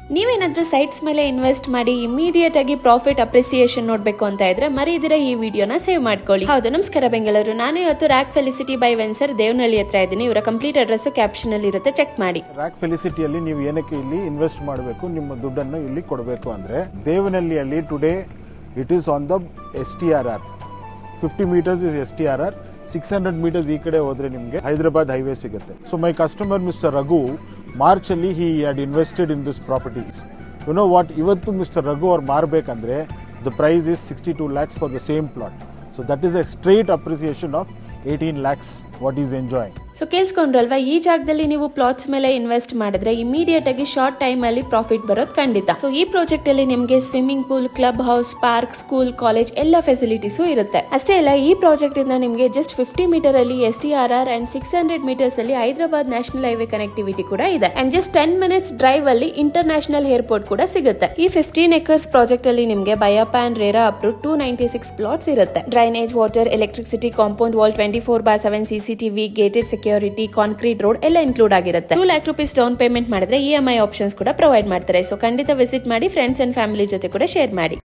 ನೀವೇನಾದ್ರೂ ಸೈಟ್ಸ್ ಮೇಲೆ ಇನ್ವೆಸ್ಟ್ ಮಾಡಿ ಇಮಿಡಿಯೇಟ್ ಆಗಿ ಪ್ರಾಫಿಟ್ ಅಪ್ರಿಸಿಯೇಷನ್ ನೋಡ್ಬೇಕು ಅಂತ ಇದ್ರೆ ಮರೀದಿರ ಈ ವಿಡಿಯೋನ ಸೇವ್ ಮಾಡ್ಕೊಳ್ಳಿ ಹೌದು ನಮಸ್ಕಾರ ಬೆಂಗಳೂರು ನಾನು ಇವತ್ತು ರ್ಯಾಕ್ ಫೆಲಿಸಿಟಿ ಬೈ ವೆನ್ಸರ್ ದೇವನಹಳ್ಳಿ ಹತ್ರ ಇದ್ದೀನಿ ಇವರ ಕಂಪ್ಲೀಟ್ ಅಡ್ರೆಸ್ ಕ್ಯಾಪ್ಷನ್ ಅಲ್ಲಿ ಇರುತ್ತೆ ಚೆಕ್ ಮಾಡಿ ರ್ಯಾಕ್ ಫೆಲಿಸಿಟಿಯಲ್ಲಿ ನೀವು ಏನಕ್ಕೆ ಇಲ್ಲಿ ಇನ್ವೆಸ್ಟ್ ಮಾಡಬೇಕು ನಿಮ್ಮ ದುಡ್ಡನ್ನು ಇಲ್ಲಿ ಕೊಡಬೇಕು ಅಂದರೆ ದೇವನಹಳ್ಳಿಯಲ್ಲಿ today it is on the S T R R fifty metres is S T R R six hundred metres ಈ ಕಡೆ ಹೋದ್ರೆ ನಿಮಗೆ ಹೈದರಾಬಾದ್ ಹೈವೇ ಸಿಗುತ್ತೆ so my customer mister Raghu March ಅಲ್ಲಿ he had invested in this properties you know what ಇವತ್ತು mister Raghu ಅವ್ರು ಮಾರಬೇಕಂದ್ರೆ the price is sixty two lakhs for the same plot so that is a straight appreciation of eighteen lakhs what is enjoying so ಕೇಳಿಸ್ಕೊಂಡ್ರಲ್ವಾ ಈ ಜಾಗದಲ್ಲಿ ನೀವು plots ಮೇಲೆ invest ಮಾಡಿದ್ರೆ immediate ಆಗಿ ಶಾರ್ಟ್ ಟೈಮ್ ಅಲ್ಲಿ ಪ್ರಾಫಿಟ್ ಬರೋದು ಖಂಡಿತ ಸೊ ಈ ಪ್ರಾಜೆಕ್ಟ್ ಅಲ್ಲಿ ನಿಮಗೆ swimming pool club house park school college ಎಲ್ಲ ಫೆಸಿಲಿಟೀಸು ಇರುತ್ತೆ ಅಷ್ಟೇ ಅಲ್ಲ ಈ ಪ್ರಾಜೆಕ್ಟ್ ಇಂದ ನಿಮಗೆ ಜಸ್ಟ್ ಫಿಫ್ಟಿ ಮೀಟರ್ ಅಲ್ಲಿ S T R R and six hundred metres ಅಲ್ಲಿ ಹೈದರಾಬಾದ್ ನ್ಯಾಷನಲ್ ಹೈವೇ ಕನೆಕ್ಟಿವಿಟಿ ಕೂಡ ಇದೆ and just ten minutes drive ಅಲ್ಲಿ ಇಂಟರ್ನ್ಯಾಷನಲ್ ಏರ್ಪೋರ್ಟ್ ಕೂಡ ಸಿಗುತ್ತೆ ಈ ಫಿಫ್ಟೀನ್ ಎಕರ್ಸ್ ಪ್ರಾಜೆಕ್ಟ್ ಅಲ್ಲಿ ನಿಮಗೆ BIAAPA and RERA approve two ninety six plots ಇರುತ್ತೆ drainage water electricity compound wall twenty four by seven CCTV gated security concrete road ಎಲ್ಲ include ಆಗಿರುತ್ತೆ two lakh rupees down payment ಮಾಡಿದ್ರೆ E M I options ಕೂಡ provide ಮಾಡ್ತಾರೆ so ಖಂಡಿತ visit ಮಾಡಿ friends and family ಜೊತೆ ಕೂಡ ಶೇರ್ ಮಾಡಿ